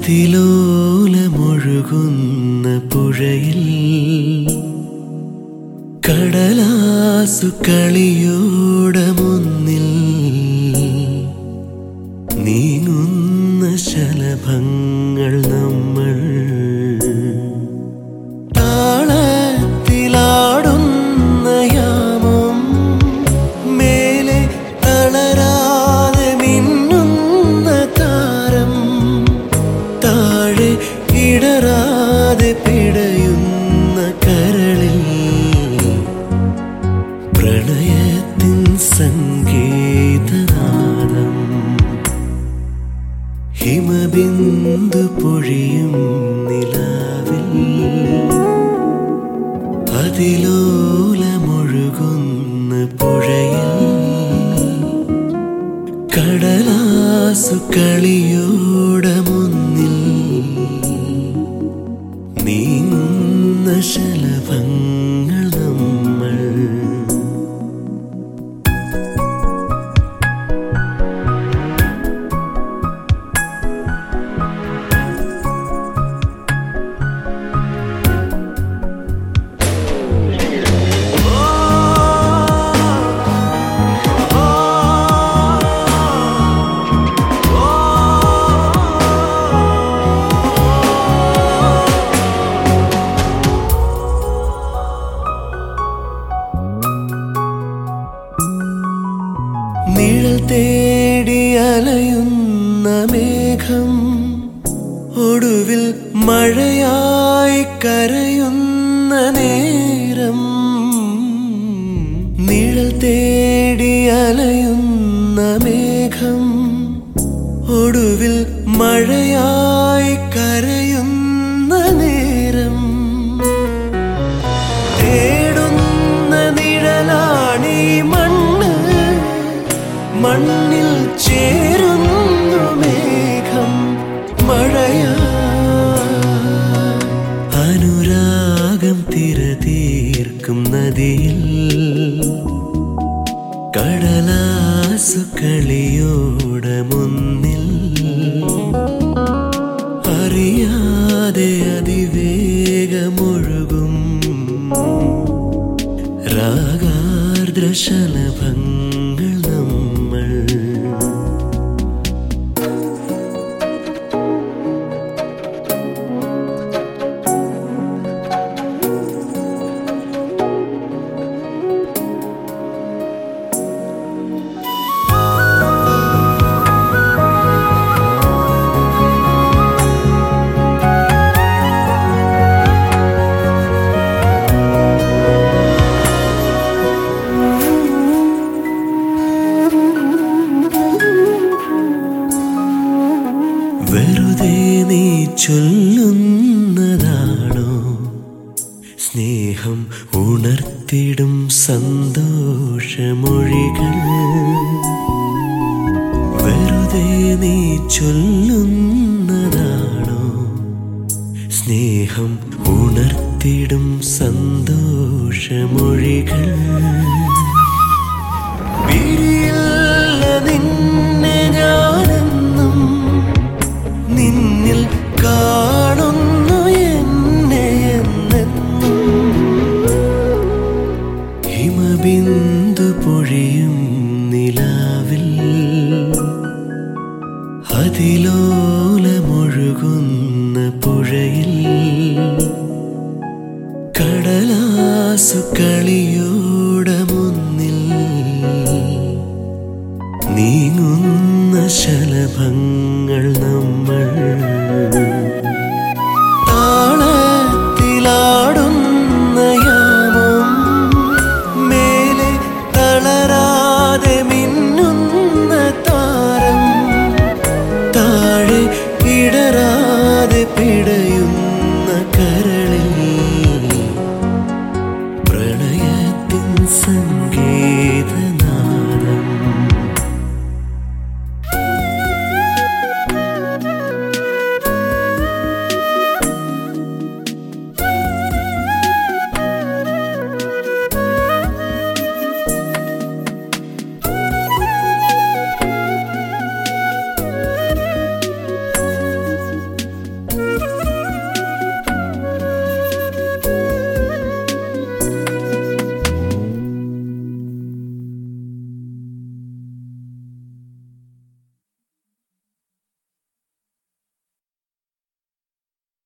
അതിലോലമൊഴുകുന്ന പുഴയിൽ കടലാസു കളിയോടെ മുന്നിൽ നീങ്ങുന്ന ശലഭങ്ങൾ നമ്മൾ താളത്തിലാടുന്ന യാമം മേലെ തളരാതെ മിന്നുന്ന താരം താഴെ ഇടറാതെ പിടയുന്ന കരളിൽ പ്രണയത്തിൻ സംഗീതനാദം ഹിമബിന്ദു പൊഴിയും നിലാവിൽ അതിലോലമൊഴുകുന്ന പുഴയിൽ കടലാസു കളിയോടെ മുന്നിൽ നീങ്ങുന്ന ശലഭങ്ങൾ നമ്മൾ നിഴൽ തേടി അലയുന്ന മേഘം ഒടുവിൽ മഴയായി കരയുന്ന നേരം നിഴൽ തേടി അലയുന്ന മേഘം ഒടുവിൽ മഴയായി കരയുന്ന നേരം തേടുന്ന നിഴലാണീ മണ്ണ് മണ്ണിൽ ചേരുന്നു മേഘം മഴയാ അനുരാഗം തിരതീർക്കും നദിയിൽ കടലാസു കളിയോടെ മുന്നിൽ അറിയാതെ അതിവേഗമൊഴുകും രാഗാർദ്രശലഭങ്ങൾ നമ്മൾ വെറുതെ നീ ചൊല്ലുന്നതാണോ സ്നേഹം ഉണർത്തിടും സന്തോഷമൊഴികൾ വെറുതെ നീ ചൊല്ലുന്നതാണോ സ്നേഹം ഉണർത്തിടും സന്തോഷമൊഴികൾ പിരിയില്ല നിന്നെ ഞാനെന്നും നിന്നിൽ കാണുന്നു എന്നെ എന്നെന്നും ഹിമബിന്ദു പൊഴിയും നിലാവിൽ അതിലോലമൊഴുകുന്ന പുഴയിൽ കടലാസു കളിയോടെ മുന്നിൽ നീങ്ങുന്ന ശലഭങ്ങൾ നമ്മൾ താളത്തിലാടുന്ന യാമം മേലെ തളരാതെ മിന്നുന്ന താരം താഴെ ഇടരാതെ പിടയും